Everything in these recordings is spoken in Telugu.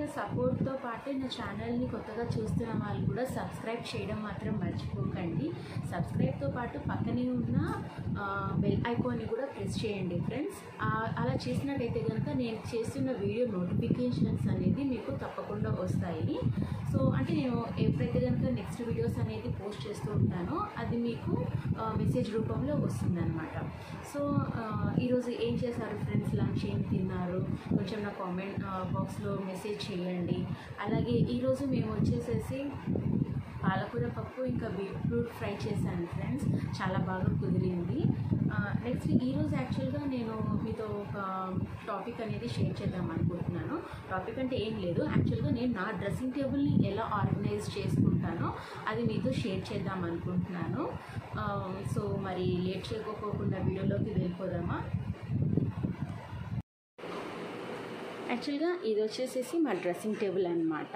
సపోర్ట్తో పాటు నా ఛానల్ని కొత్తగా చూస్తున్న వాళ్ళు కూడా సబ్స్క్రైబ్ చేయడం మాత్రం మర్చిపోకండి సబ్స్క్రైబ్తో పాటు పక్కనే ఉన్న ఆ, బెల్ ఐకాన్ని కూడా ప్రెస్ చేయండి ఫ్రెండ్స్ ఆ, అలా చేసినట్టయితే కనుక నేను చేస్తున్న వీడియో నోటిఫికేషన్స్ అనేది మీకు తప్పకుండా వస్తాయి సో అంటే నేను ఎప్పుడైతే కనుక నెక్స్ట్ వీడియోస్ అనేది పోస్ట్ చేస్తూ ఉంటానో అది మీకు మెసేజ్ రూపంలో వస్తుందన్నమాట సో ఆ, ఈరోజు ఏం చేశారు ఫ్రెండ్స్ లంచ్ ఏం తిన్నారు కొంచెం నా కామెంట్ బాక్స్లో మెసేజ్ చేయండి అలాగే ఈరోజు మేము వచ్చేసేసి పాలకూర పప్పు ఇంకా బీట్రూట్ ఫ్రై చేశాను ఫ్రెండ్స్ చాలా బాగా కుదిరింది నెక్స్ట్ ఈరోజు యాక్చువల్గా నేను మీతో ఒక టాపిక్ అనేది షేర్ చేద్దాం అనుకుంటున్నాను టాపిక్ అంటే ఏం లేదు యాక్చువల్గా నేను నా డ్రెస్సింగ్ టేబుల్ని ఎలా ఆర్గనైజ్ చేసుకుంటానో అది మీతో షేర్ చేద్దాం అనుకుంటున్నాను ఆ, సో మరి లేట్ చేయకోకుండా వీడియోలోకి వెళ్ళిపోదామా యాక్చువల్గా ఇది వచ్చేసేసి మా డ్రెస్సింగ్ టేబుల్ అనమాట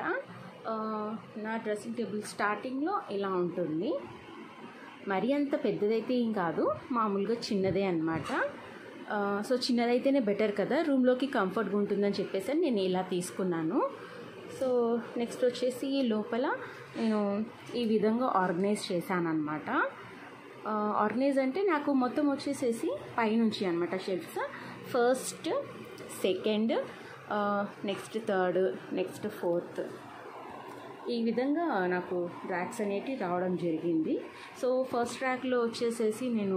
నా డ్రెస్సింగ్ టేబుల్ స్టార్టింగ్లో ఇలా ఉంటుంది మరీ అంత పెద్దదైతే ఏం కాదు మామూలుగా చిన్నదే అనమాట సో చిన్నదైతేనే బెటర్ కదా రూమ్లోకి కంఫర్ట్గా ఉంటుందని చెప్పేసి అని నేను ఇలా తీసుకున్నాను సో నెక్స్ట్ వచ్చేసి లోపల నేను ఈ విధంగా ఆర్గనైజ్ చేశాను అనమాట ఆర్గనైజ్ అంటే నాకు మొత్తం వచ్చేసేసి పైనుంచి అనమాట shelfs first second next third next fourth ఈ విధంగా నాకు ర్యాక్స్ అనేటివి రావడం జరిగింది సో ఫస్ట్ ర్యాక్లో వచ్చేసేసి నేను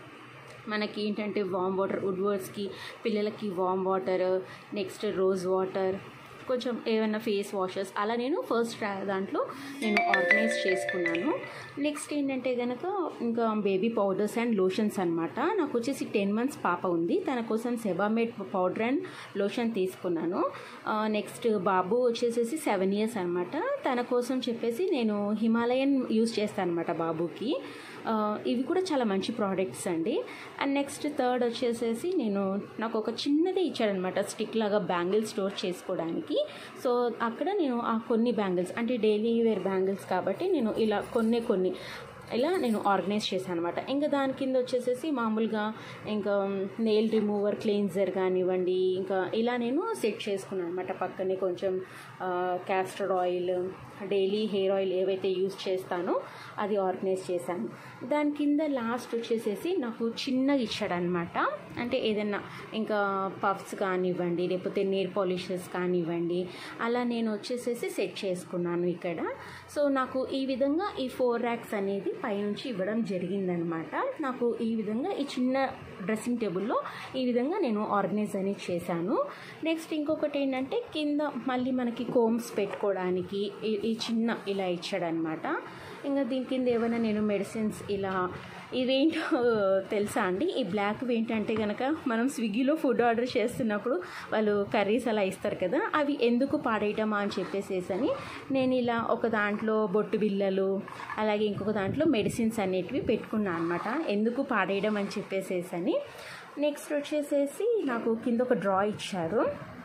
మనకి ఏంటంటే వామ్ వాటర్ వుడ్వర్డ్స్కి పిల్లలకి warm water next rose water కొంచెం ఏమైనా ఫేస్ వాషెస్ అలా నేను ఫస్ట్ రా- దాంట్లో నేను ఆర్గనైజ్ చేసుకున్నాను నెక్స్ట్ ఏంటంటే కనుక ఇంకా బేబీ పౌడర్స్ అండ్ లోషన్స్ అనమాట నాకు వచ్చేసి టెన్ మంత్స్ పాప ఉంది తన కోసం సెబామేడ్ పౌడర్ అండ్ లోషన్ తీసుకున్నాను నెక్స్ట్ బాబు వచ్చేసేసి సెవెన్ ఇయర్స్ అనమాట తన కోసం చెప్పేసి నేను హిమాలయన్ యూస్ చేస్తాను అనమాట బాబుకి ఆ, ఇవి కూడా చాలా మంచి ప్రోడక్ట్స్ అండి అండ్ నెక్స్ట్ థర్డ్ వచ్చేసేసి నేను నాకు ఒక చిన్నదే ఇచ్చాడనమాట స్టిక్ లాగా బ్యాంగిల్స్ స్టోర్ చేసుకోవడానికి సో అక్కడ నేను ఆ కొన్ని బ్యాంగిల్స్ అంటే డైలీ వేర్ బ్యాంగిల్స్ కాబట్టి నేను ఇలా కొన్ని కొన్ని ఇలా నేను ఆర్గనైజ్ చేశాను అనమాట ఇంకా దాని కింద వచ్చేసేసి మామూలుగా ఇంకా నెయిల్ రిమూవర్ క్లీన్జర్ కానివ్వండి ఇంకా ఇలా నేను సెట్ చేసుకున్నాను అనమాట పక్కనే కొంచెం castor oil daily hair oil ఏవైతే యూస్ చేస్తానో అది ఆర్గనైజ్ చేశాను దాని కింద లాస్ట్ వచ్చేసేసి నాకు చిన్నగా ఇచ్చాడనమాట అంటే ఏదైనా ఇంకా పఫ్స్ కానివ్వండి లేకపోతే నెయిల్ పాలిషెస్ కానివ్వండి అలా నేను వచ్చేసేసి సెట్ చేసుకున్నాను ఇక్కడ సో నాకు ఈ విధంగా ఈ ఫోర్ ర్యాక్స్ అనేది పైనుంచి ఇవ్వడం జరిగిందనమాట నాకు ఈ విధంగా ఈ చిన్న డ్రెస్సింగ్ టేబుల్లో ఈ విధంగా నేను ఆర్గనైజ్ అనేది చేశాను నెక్స్ట్ ఇంకొకటి ఏంటంటే కింద మళ్ళీ మనకి కోమ్స్ పెట్టుకోవడానికి ఈ- ఈ చిన్న ఇలా ఇచ్చాడనమాట ఇంకా దీని కింద ఏమైనా నేను మెడిసిన్స్ ఇలా ఇవేంటో తెలుసా అండి ఈ బ్లాక్ ఏంటంటే కనుక మనం స్విగ్గీలో ఫుడ్ ఆర్డర్ చేస్తున్నప్పుడు వాళ్ళు కర్రీస్ అలా ఇస్తారు కదా అవి ఎందుకు పాడేయటమా అని చెప్పేసేసి అని నేను ఇలా ఒక దాంట్లో బొట్టు బిళ్ళలు అలాగే ఇంకొక దాంట్లో మెడిసిన్స్ అనేటివి పెట్టుకున్నాను అనమాట ఎందుకు పాడేయడం అని చెప్పేసేసి అని నెక్స్ట్ వచ్చేసేసి నాకు కింద ఒక డ్రా ఇచ్చారు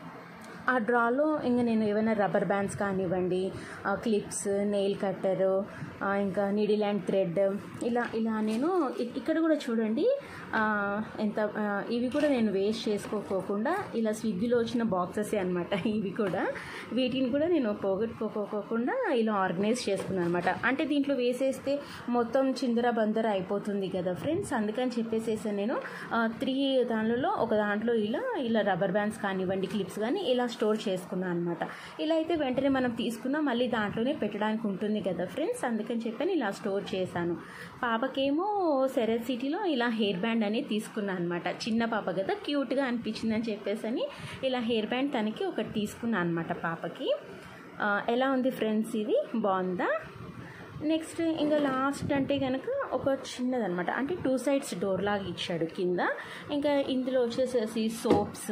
ఆ డ్రాలో ఇంకా నేను ఏమైనా రబ్బర్ బ్యాండ్స్ కానివ్వండి ఆ క్లిప్స్ నెయిల్ కట్టరు ఇంకా నీడిల్ అండ్ థ్రెడ్ ఇలా ఇలా నేను ఇ- ఇక్కడ కూడా చూడండి ఆ, ఎంత ఆ, ఇవి కూడా నేను వేస్ట్ చేసుకోకోకుండా ఇలా స్విగ్గీలో వచ్చిన బాక్సెస్ అనమాట ఇవి కూడా వీటిని కూడా నేను పోగొట్టుకోకోకుండా ఇలా ఆర్గనైజ్ చేసుకున్నాను అనమాట అంటే దీంట్లో వేసేస్తే మొత్తం చిందర బందర అయిపోతుంది కదా ఫ్రెండ్స్ అందుకని చెప్పేసేసి నేను త్రీ దానిలో ఒక దాంట్లో ఇలా ఇలా రబ్బర్ బ్యాండ్స్ కానివ్వండి క్లిప్స్ కానీ ఇలా స్టోర్ చేసుకున్నాను అనమాట ఇలా అయితే వెంటనే మనం తీసుకున్నా మళ్ళీ దాంట్లోనే పెట్టడానికి ఉంటుంది కదా ఫ్రెండ్స్ అందుకని చెప్పని ఇలా స్టోర్ చేశాను పాపకేమో సెరెస్ సిటీలో ఇలా హెయిర్ బ్యాండ్ అనేది తీసుకున్నాను అనమాట చిన్న పాప కదా క్యూట్గా అనిపించింది అని చెప్పేసి అని ఇలా హెయిర్ బ్యాండ్ తనకి ఒకటి తీసుకున్నాను అనమాట పాపకి ఆ, ఎలా ఉంది ఫ్రెండ్స్ ఇది బాగుందా నెక్స్ట్ ఇంకా లాస్ట్ అంటే కనుక ఒక చిన్నదనమాట అంటే టూ సైడ్స్ డోర్ లాగా ఇచ్చాడు కింద ఇంకా ఇందులో వచ్చేసేసి సోప్స్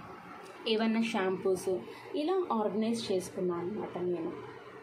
ఏవన్నా షాంపూస్ ఇలా ఆర్గనైజ్ చేసుకున్నాను అనమాట నేను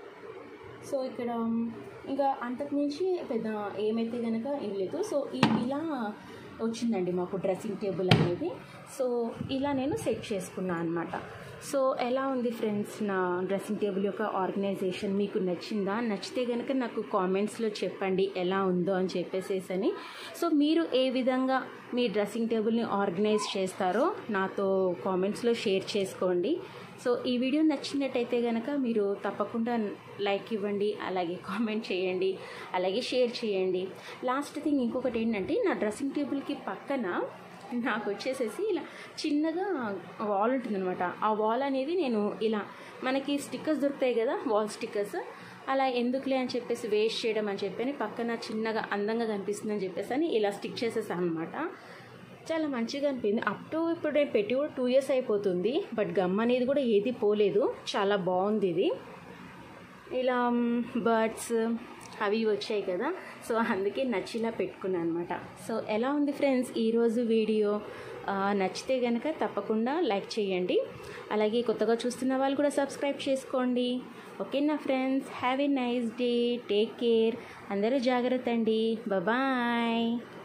సో ఇక్కడ ఇంకా అంతకుమించి పెద్ద ఏమైతే కనుక ఏం లేదు సో ఈ ఇలా వచ్చిందండి మాకు డ్రెస్సింగ్ టేబుల్ అనేది సో ఇలా నేను సెట్ చేసుకున్నాను అనమాట సో ఎలా ఉంది ఫ్రెండ్స్ నా డ్రెస్సింగ్ టేబుల్ యొక్క ఆర్గనైజేషన్ మీకు నచ్చిందా నచ్చితే కనుక నాకు కామెంట్స్లో చెప్పండి ఎలా ఉందో అని చెప్పేసేసి అని సో మీరు ఏ విధంగా మీ డ్రెస్సింగ్ టేబుల్ని ఆర్గనైజ్ చేస్తారో నాతో కామెంట్స్లో షేర్ చేసుకోండి సో ఈ వీడియో నచ్చినట్టయితే కనుక మీరు తప్పకుండా లైక్ ఇవ్వండి అలాగే కామెంట్ చేయండి అలాగే షేర్ చేయండి లాస్ట్ థింగ్ ఇంకొకటి ఏంటంటే నా డ్రెస్సింగ్ టేబుల్కి పక్కన నాకు వచ్చేసేసి ఇలా చిన్నగా వాల్ ఉంటుందన్నమాట ఆ వాల్ అనేది నేను ఇలా మనకి స్టిక్కర్స్ దొరుకుతాయి కదా వాల్ స్టిక్కర్స్ అలా ఎందుకులే అని చెప్పేసి వేస్ట్ చేయడం అని చెప్పని పక్కన చిన్నగా అందంగా కనిపిస్తుంది అని చెప్పేసి అని ఇలా స్టిక్ చేసేసాను అనమాట చాలా మంచిగా అనిపింది అప్ టు ఇప్పుడు నేను పెట్టి కూడా టూ ఇయర్స్ అయిపోతుంది బట్ గమ్ అనేది కూడా ఏది పోలేదు చాలా బాగుంది ఇది ఇలా బర్డ్స్ అవి వచ్చాయి కదా సో అందుకే నచ్చిలా పెట్టుకున్నాను అనమాట సో ఎలా ఉంది ఫ్రెండ్స్ ఈరోజు వీడియో ఆ, నచ్చితే కనుక తప్పకుండా లైక్ చేయండి అలాగే కొత్తగా చూస్తున్న వాళ్ళు కూడా సబ్స్క్రైబ్ చేసుకోండి ఓకేనా friends have a nice day take care అందరూ జాగ్రత్త అండి బాయ్